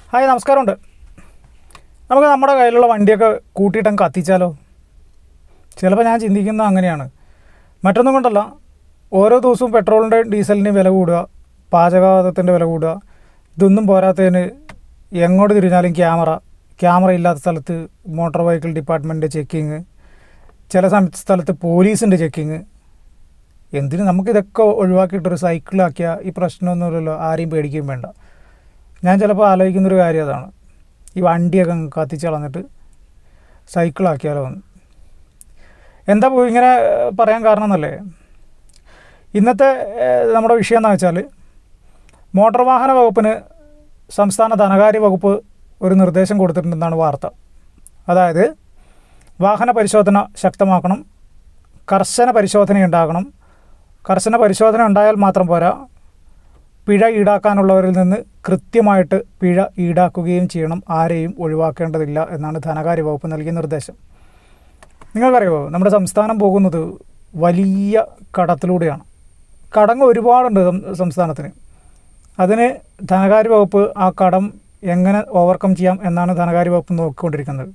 hi നമസ്കാരമുണ്ട് നമുക്ക് നമ്മുടെ കയ്യിലുള്ള വണ്ടിയൊക്കെ കൂട്ടിയിട്ടങ്ങ് കത്തിച്ചാലോ ചിലപ്പോൾ ഞാൻ ചിന്തിക്കുന്നത് അങ്ങനെയാണ് മറ്റൊന്നും കൊണ്ടല്ല ഓരോ ദിവസവും പെട്രോളിൻ്റെ ഡീസലിൻ്റെയും വില കൂടുക പാചകവാതത്തിൻ്റെ വില കൂടുക ഇതൊന്നും പോരാത്തതിന് എങ്ങോട്ട് തിരിഞ്ഞാലും ക്യാമറ ക്യാമറ ഇല്ലാത്ത സ്ഥലത്ത് മോട്ടോർ വെഹിക്കിൾ ഡിപ്പാർട്ട്മെൻറ്റ് ചെക്കിങ് ചില സമ- സ്ഥലത്ത് പോലീസിൻ്റെ ചെക്കിങ് എന്തിന് നമുക്കിതൊക്കെ ഒഴിവാക്കിയിട്ടൊരു സൈക്കിളാക്കിയാൽ ഈ പ്രശ്നമൊന്നുമില്ലല്ലോ ആരെയും പേടിക്കുകയും വേണ്ട ഞാൻ ചിലപ്പോൾ ആലോചിക്കുന്നൊരു കാര്യം അതാണ് ഈ വണ്ടിയൊക്കെ അങ്ങ് കത്തിച്ച് കളഞ്ഞിട്ട് സൈക്കിളാക്കിയാലോ എന്ന് എന്താ പോ- ഇങ്ങനെ ഏഹ്, പറയാൻ കാരണം എന്നല്ലേ ഇന്നത്തെ ഏഹ്, നമ്മുടെ വിഷയം എന്ന് വെച്ചാൽ മോട്ടോർ വാഹന വകുപ്പിന് സംസ്ഥാന ധനകാര്യ വകുപ്പ് ഒരു നിർദ്ദേശം കൊടുത്തിട്ടുണ്ടെന്നാണ് വാർത്ത അതായത് വാഹന പരിശോധന ശക്തമാക്കണം കർശന പരിശോധന ഉണ്ടാകണം കർശന പരിശോധന ഉണ്ടായാൽ മാത്രം പോരാ പിഴ ഈടാക്കാനുള്ളവരിൽ നിന്ന് കൃത്യമായിട്ട് പിഴ ഈടാക്കുകയും ചെയ്യണം ആരെയും ഒഴിവാക്കേണ്ടതില്ല എന്നാണ് ധനകാര്യ വകുപ്പ് നൽകിയ നിർദ്ദേശം നിങ്ങൾക്കറിയുമോ നമ്മുടെ സംസ്ഥാനം പോകുന്നത് വലിയ കടത്തിലൂടെയാണ് കടങ്ങൾ ഒരുപാടുണ്ട് സം- സംസ്ഥാനത്തിന് അതിന് ധനകാര്യ വകുപ്പ് ആ കടം എങ്ങനെ ഓവർകം ചെയ്യാം എന്നാണ് ധനകാര്യ വകുപ്പ് നോക്കിക്കൊണ്ടിരിക്കുന്നത്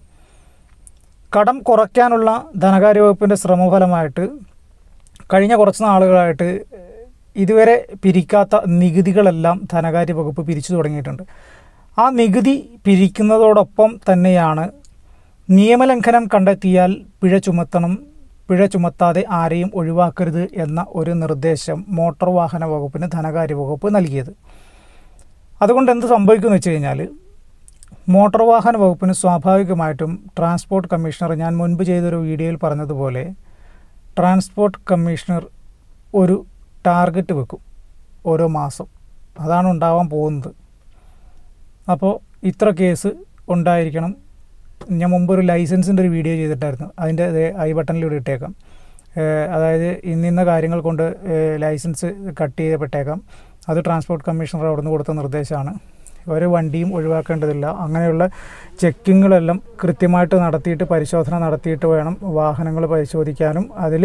കടം കുറയ്ക്കാനുള്ള ധനകാര്യ വകുപ്പിൻ്റെ ശ്രമഫലമായിട്ട് കഴിഞ്ഞ കുറച്ച് നാളുകളായിട്ട് ഇതുവരെ പിരിക്കാത്ത നികുതികളെല്ലാം ധനകാര്യ വകുപ്പ് പിരിച്ചു തുടങ്ങിയിട്ടുണ്ട് ആ നികുതി പിരിക്കുന്നതോടൊപ്പം തന്നെയാണ് നിയമലംഘനം കണ്ടെത്തിയാൽ പിഴ ചുമത്തണം പിഴ ചുമത്താതെ ആരെയും ഒഴിവാക്കരുത് എന്ന ഒരു നിർദ്ദേശം മോട്ടോർ വാഹന വകുപ്പിന് ധനകാര്യ വകുപ്പ് നൽകിയത് അതുകൊണ്ട് എന്ത് സംഭവിക്കുമെന്ന് വെച്ച് കഴിഞ്ഞാൽ മോട്ടോർ വാഹന വകുപ്പിന് സ്വാഭാവികമായിട്ടും ട്രാൻസ്പോർട്ട് കമ്മീഷണർ ഞാൻ മുൻപ് ചെയ്തൊരു വീഡിയോയിൽ പറഞ്ഞതുപോലെ ട്രാൻസ്പോർട്ട് കമ്മീഷണർ ഒരു ടാർഗറ്റ് വെക്കും ഓരോ മാസം അതാണ് ഉണ്ടാവാൻ പോകുന്നത് അപ്പോൾ ഇത്ര കേസ് ഉണ്ടായിരിക്കണം ഞാൻ മുമ്പ് ഒരു ലൈസൻസിൻ്റെ ഒരു വീഡിയോ ചെയ്തിട്ടായിരുന്നു അതിൻ്റെ ദേ ഐ ബട്ടണിലൂടെ ഇട്ടേക്കാം ഏഹ് അതായത് ഇന്നിന്ന കാര്യങ്ങൾ കൊണ്ട് ഏഹ് ലൈസൻസ് കട്ട് ചെയ്യപ്പെട്ടേക്കാം അത് ട്രാൻസ്പോർട്ട് കമ്മീഷണർ അവിടുന്ന് കൊടുത്ത നിർദ്ദേശമാണ് ഒരു വണ്ടിയും ഒഴിവാക്കേണ്ടതില്ല അങ്ങനെയുള്ള ചെക്കിങ്ങുകളെല്ലാം കൃത്യമായിട്ട് നടത്തിയിട്ട് പരിശോധന നടത്തിയിട്ട് വേണം വാഹനങ്ങൾ പരിശോധിക്കാനും അതിൽ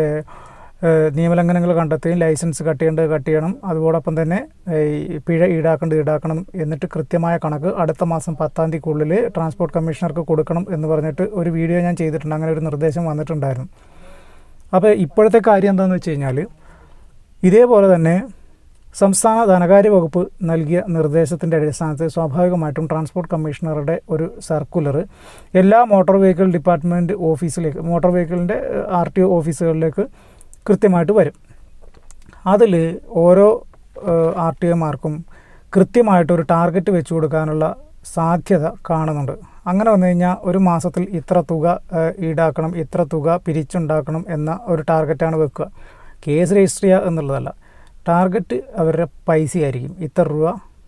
നിയമലംഘനങ്ങൾ കണ്ടെത്തുകയും ലൈസൻസ് കട്ട് ചെയ്യേണ്ടത് കട്ട് ചെയ്യണം അതോടൊപ്പം തന്നെ ഏഹ്, ഈ പിഴ ഈടാക്കേണ്ടത് ഈടാക്കണം എന്നിട്ട് കൃത്യമായ കണക്ക് അടുത്ത മാസം പത്താം തീയതിക്കുള്ളിൽ ട്രാൻസ്പോർട്ട് കമ്മീഷണർക്ക് കൊടുക്കണം എന്ന് പറഞ്ഞിട്ട് ഒരു വീഡിയോ ഞാൻ ചെയ്തിട്ടുണ്ട് അങ്ങനെ ഒരു നിർദ്ദേശം വന്നിട്ടുണ്ടായിരുന്നു അപ്പോൾ ഇപ്പോഴത്തെ കാര്യം എന്താണെന്ന് വെച്ച് കഴിഞ്ഞാൽ ഇതേപോലെ തന്നെ സംസ്ഥാന ധനകാര്യ വകുപ്പ് നൽകിയ നിർദ്ദേശത്തിൻ്റെ അടിസ്ഥാനത്തിൽ സ്വാഭാവികമായിട്ടും ട്രാൻസ്പോർട്ട് കമ്മീഷണറുടെ ഒരു സർക്കുലർ എല്ലാ മോട്ടോർ വെഹിക്കിൾ ഡിപ്പാർട്ട്മെൻറ്റ് ഓഫീസിലേക്ക് മോട്ടോർ വെഹിക്കിളിൻ്റെ ആർ ടി ഒ ഓഫീസുകളിലേക്ക് കൃത്യമായിട്ട് വരും അതിൽ ഓരോ ആർ ടി ഒമാർക്കും കൃത്യമായിട്ടൊരു ടാർഗറ്റ് വെച്ച് കൊടുക്കാനുള്ള സാധ്യത കാണുന്നുണ്ട് അങ്ങനെ വന്നു കഴിഞ്ഞാൽ ഒരു മാസത്തിൽ ഇത്ര തുക ഏഹ്, ഈടാക്കണം ഇത്ര തുക പിരിച്ചുണ്ടാക്കണം എന്ന ഒരു ടാർഗറ്റാണ് വെക്കുക കേസ് രജിസ്റ്റർ ചെയ്യുക എന്നുള്ളതല്ല ടാർഗറ്റ് അവരുടെ പൈസയായിരിക്കും ഇത്ര രൂപ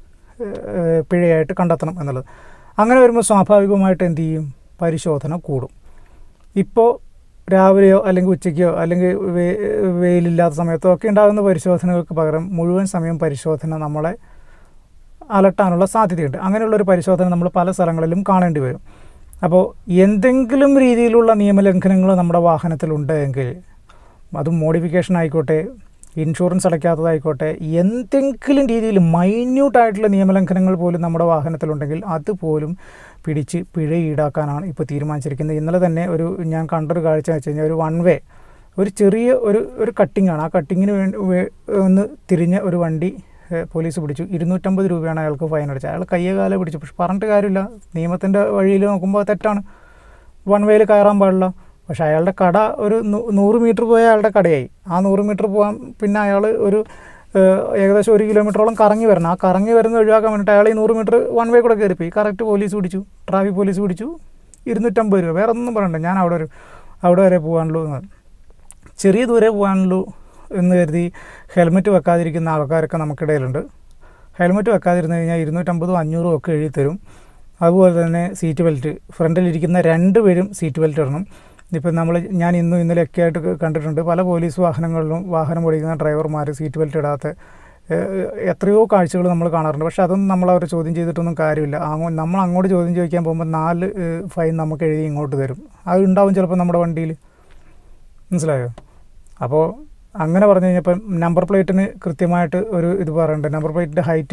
ഏഹ്, പിഴയായിട്ട് കണ്ടെത്തണം എന്നുള്ളത് അങ്ങനെ വരുമ്പോൾ സ്വാഭാവികമായിട്ട് എന്ത് ചെയ്യും പരിശോധന കൂടും ഇപ്പോൾ രാവിലെയോ അല്ലെങ്കിൽ ഉച്ചയ്ക്കോ അല്ലെങ്കിൽ വേ- വെയിലില്ലാത്ത സമയത്തോ ഒക്കെ ഉണ്ടാകുന്ന പരിശോധനകൾക്ക് പകരം മുഴുവൻ സമയം പരിശോധന നമ്മളെ അലട്ടാനുള്ള സാധ്യതയുണ്ട് അങ്ങനെയുള്ള ഒരു പരിശോധന നമ്മൾ പല സ്ഥലങ്ങളിലും കാണേണ്ടി വരും അപ്പോൾ എന്തെങ്കിലും രീതിയിലുള്ള നിയമലംഘനങ്ങൾ നമ്മുടെ വാഹനത്തിലുണ്ട് എങ്കിൽ അത് മോഡിഫിക്കേഷൻ ആയിക്കോട്ടെ ഇൻഷുറൻസ് അടയ്ക്കാത്തതായിക്കോട്ടെ എന്തെങ്കിലും രീതിയിൽ മൈന്യൂട്ടായിട്ടുള്ള നിയമലംഘനങ്ങൾ പോലും നമ്മുടെ വാഹനത്തിലുണ്ടെങ്കിൽ അതുപോലും പിടിച്ച് പിഴ ഈടാക്കാനാണ് ഇപ്പോൾ തീരുമാനിച്ചിരിക്കുന്നത് ഇന്നലെ തന്നെ ഒരു ഞാൻ കണ്ടൊരു കാഴ്ച വെച്ച് കഴിഞ്ഞാൽ ഒരു വൺ വേ ഒരു ചെറിയ ഒരു ഒരു കട്ടിംഗ് ആണ് ആ കട്ടിങ്ങിന് വേണ്ടി വേ- ഒന്ന് തിരിഞ്ഞ ഒരു വണ്ടി ഏഹ്, പോലീസ് പിടിച്ചു ഇരുന്നൂറ്റമ്പത് രൂപയാണ് അയാൾക്ക് ഫൈൻ അടിച്ചത് അയാൾ കയ്യെ കാലം പിടിച്ചു പക്ഷെ പറഞ്ഞിട്ട് കാര്യമില്ല നിയമത്തിൻ്റെ വഴിയിൽ നോക്കുമ്പോൾ തെറ്റാണ് വൺ വേയിൽ കയറാൻ പാടില്ല പക്ഷേ അയാളുടെ കട ഒരു നൂ- നൂറ് മീറ്റർ പോയ അയാളുടെ കടയായി ആ നൂറ് മീറ്റർ പോകാൻ പിന്നെ അയാൾ ഒരു ഏഹ്, ഏകദേശം ഒരു കിലോമീറ്ററോളം കറങ്ങി വരണം ആ കറങ്ങി വരുന്ന ഒഴിവാക്കാൻ വേണ്ടിയിട്ട് അയാൾ ഈ നൂറ് മീറ്റർ വൺ വേ കൂടെ കയറിപ്പോയി കറക്റ്റ് പോലീസ് പിടിച്ചു ട്രാഫിക് പോലീസ് പിടിച്ചു ഇരുന്നൂറ്റമ്പത് രൂപ വേറെ ഒന്നും പറയണ്ട ഞാൻ അവിടെ ഒരു അവിടെ വരെ പോകാനുള്ളൂ എന്ന് ചെറിയ ദൂരെ പോകാനുള്ളൂ എന്ന് കരുതി ഹെൽമെറ്റ് വെക്കാതിരിക്കുന്ന ആൾക്കാരൊക്കെ നമുക്കിടയിലുണ്ട് ഹെൽമെറ്റ് വെക്കാതിരുന്ന് കഴിഞ്ഞാൽ ഇരുന്നൂറ്റമ്പതും അഞ്ഞൂറും ഒക്കെ എഴുതി തരും അതുപോലെ തന്നെ സീറ്റ് ബെൽറ്റ് ഫ്രണ്ടിലിരിക്കുന്ന രണ്ട് പേരും സീറ്റ് ബെൽറ്റ് ഇടണം ഇപ്പം നമ്മൾ ഞാൻ ഇന്നും ഇന്നലെയൊക്കെ ആയിട്ട് കണ്ടിട്ടുണ്ട് പല പോലീസ് വാഹനങ്ങളിലും വാഹനം ഓടിക്കുന്ന ഡ്രൈവർമാർ സീറ്റ് ബെൽറ്റ് ഇടാത്ത ഏഹ്, എത്രയോ കാഴ്ചകൾ നമ്മൾ കാണാറുണ്ട് പക്ഷെ അതൊന്നും നമ്മൾ അവരെ ചോദ്യം ചെയ്തിട്ടൊന്നും കാര്യമില്ല അങ്ങോ നമ്മൾ അങ്ങോട്ട് ചോദ്യം ചോദിക്കാൻ പോകുമ്പോൾ നാല് ഏഹ്, ഫൈൻ നമുക്ക് എഴുതി ഇങ്ങോട്ട് തരും അത് ഉണ്ടാവും ചിലപ്പോൾ നമ്മുടെ വണ്ടിയിൽ മനസ്സിലായോ അപ്പോൾ അങ്ങനെ പറഞ്ഞു കഴിഞ്ഞപ്പം നമ്പർ പ്ലേറ്റിന് കൃത്യമായിട്ട് ഒരു ഇത് പറയുന്നുണ്ട് നമ്പർ പ്ലേറ്റിൻ്റെ ഹൈറ്റും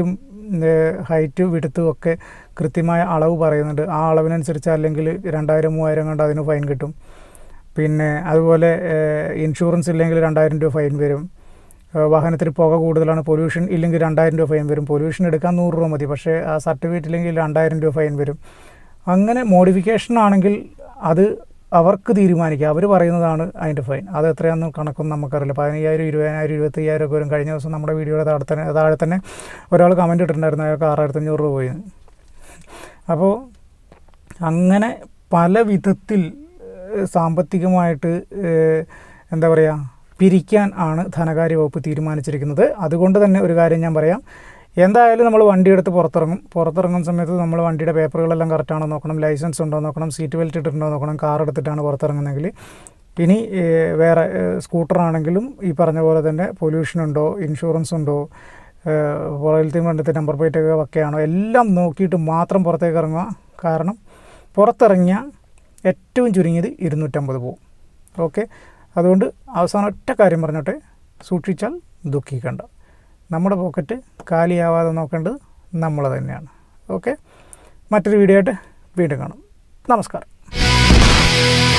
ഹൈറ്റ് വിടുത്തും ഒക്കെ കൃത്യമായ അളവ് പറയുന്നുണ്ട് ആ അളവിനനുസരിച്ച് അല്ലെങ്കിൽ രണ്ടായിരം മൂവായിരം കണ്ട് അതിന് ഫൈൻ കിട്ടും പിന്നെ അതുപോലെ ഇൻഷുറൻസ് ഇല്ലെങ്കിൽ രണ്ടായിരം രൂപ ഫൈൻ വരും ഏഹ് വാഹനത്തിൽ പുക കൂടുതലാണ് പൊല്യൂഷൻ ഇല്ലെങ്കിൽ രണ്ടായിരം രൂപ ഫൈൻ വരും പൊല്യൂഷൻ എടുക്കാൻ നൂറ് രൂപ മതി പക്ഷേ ആ സർട്ടിഫിക്കറ്റ് ഇല്ലെങ്കിൽ രണ്ടായിരം രൂപ ഫൈൻ വരും അങ്ങനെ മോഡിഫിക്കേഷൻ ആണെങ്കിൽ അത് അവർക്ക് തീരുമാനിക്കുക അവർ പറയുന്നതാണ് അതിൻ്റെ ഫൈൻ അത് എത്രയാണെന്ന് കണക്കൊന്നും നമുക്കറിയില്ല പതിനയ്യായിരം ഇരുപതിനായിരം ഇരുപത്തയ്യായിരം ഒക്കെ വരും കഴിഞ്ഞ ദിവസം നമ്മുടെ വീഡിയോയുടെ താഴെ തന്നെ താഴെ തന്നെ ഒരാൾ കമൻറ്റ് ഇട്ടിട്ടുണ്ടായിരുന്നു അയാൾക്ക് ആറായിരത്തി അഞ്ഞൂറ് രൂപ പോയി അപ്പോൾ അങ്ങനെ പല വിധത്തിൽ ഏഹ്, സാമ്പത്തികമായിട്ട് ഏഹ്, എന്താ പറയുക പിരിക്കാൻ ആണ് ധനകാര്യ വകുപ്പ് തീരുമാനിച്ചിരിക്കുന്നത് അതുകൊണ്ട് തന്നെ ഒരു കാര്യം ഞാൻ പറയാം എന്തായാലും നമ്മൾ വണ്ടി എടുത്ത് പുറത്തിറങ്ങും പുറത്തിറങ്ങുന്ന സമയത്ത് നമ്മൾ വണ്ടിയുടെ പേപ്പറുകളെല്ലാം കറക്റ്റാണോ നോക്കണം ലൈസൻസ് ഉണ്ടോ നോക്കണം സീറ്റ് ബെൽറ്റ് ഇട്ടിട്ടുണ്ടോ നോക്കണം കാർ എടുത്തിട്ടാണ് പുറത്തിറങ്ങുന്നതെങ്കിൽ ഇനി ഏഹ്, വേറെ സ്കൂട്ടർ ആണെങ്കിലും ഈ പറഞ്ഞ പോലെ തന്നെ പൊല്യൂഷൻ ഉണ്ടോ ഇൻഷുറൻസ് ഉണ്ടോ പുറകിലത്തെയും വണ്ടിത്തെ നമ്പർ പ്ലേറ്റ് ഒക്കെ ഒക്കെയാണോ എല്ലാം നോക്കിയിട്ട് മാത്രം പുറത്തേക്ക് ഇറങ്ങുക കാരണം പുറത്തിറങ്ങിയ ഏറ്റവും ചുരുങ്ങിയത് ഇരുന്നൂറ്റമ്പത് പോകും ഓക്കെ അതുകൊണ്ട് അവസാനം ഒറ്റ കാര്യം പറഞ്ഞോട്ടെ സൂക്ഷിച്ചാൽ ദുഃഖിക്കണ്ട നമ്മുടെ പോക്കറ്റ് കാലിയാവാതെ നോക്കേണ്ടത് നമ്മൾ തന്നെയാണ് ഓക്കെ മറ്റൊരു വീഡിയോ ആയിട്ട് വീണ്ടും കാണാം നമസ്കാരം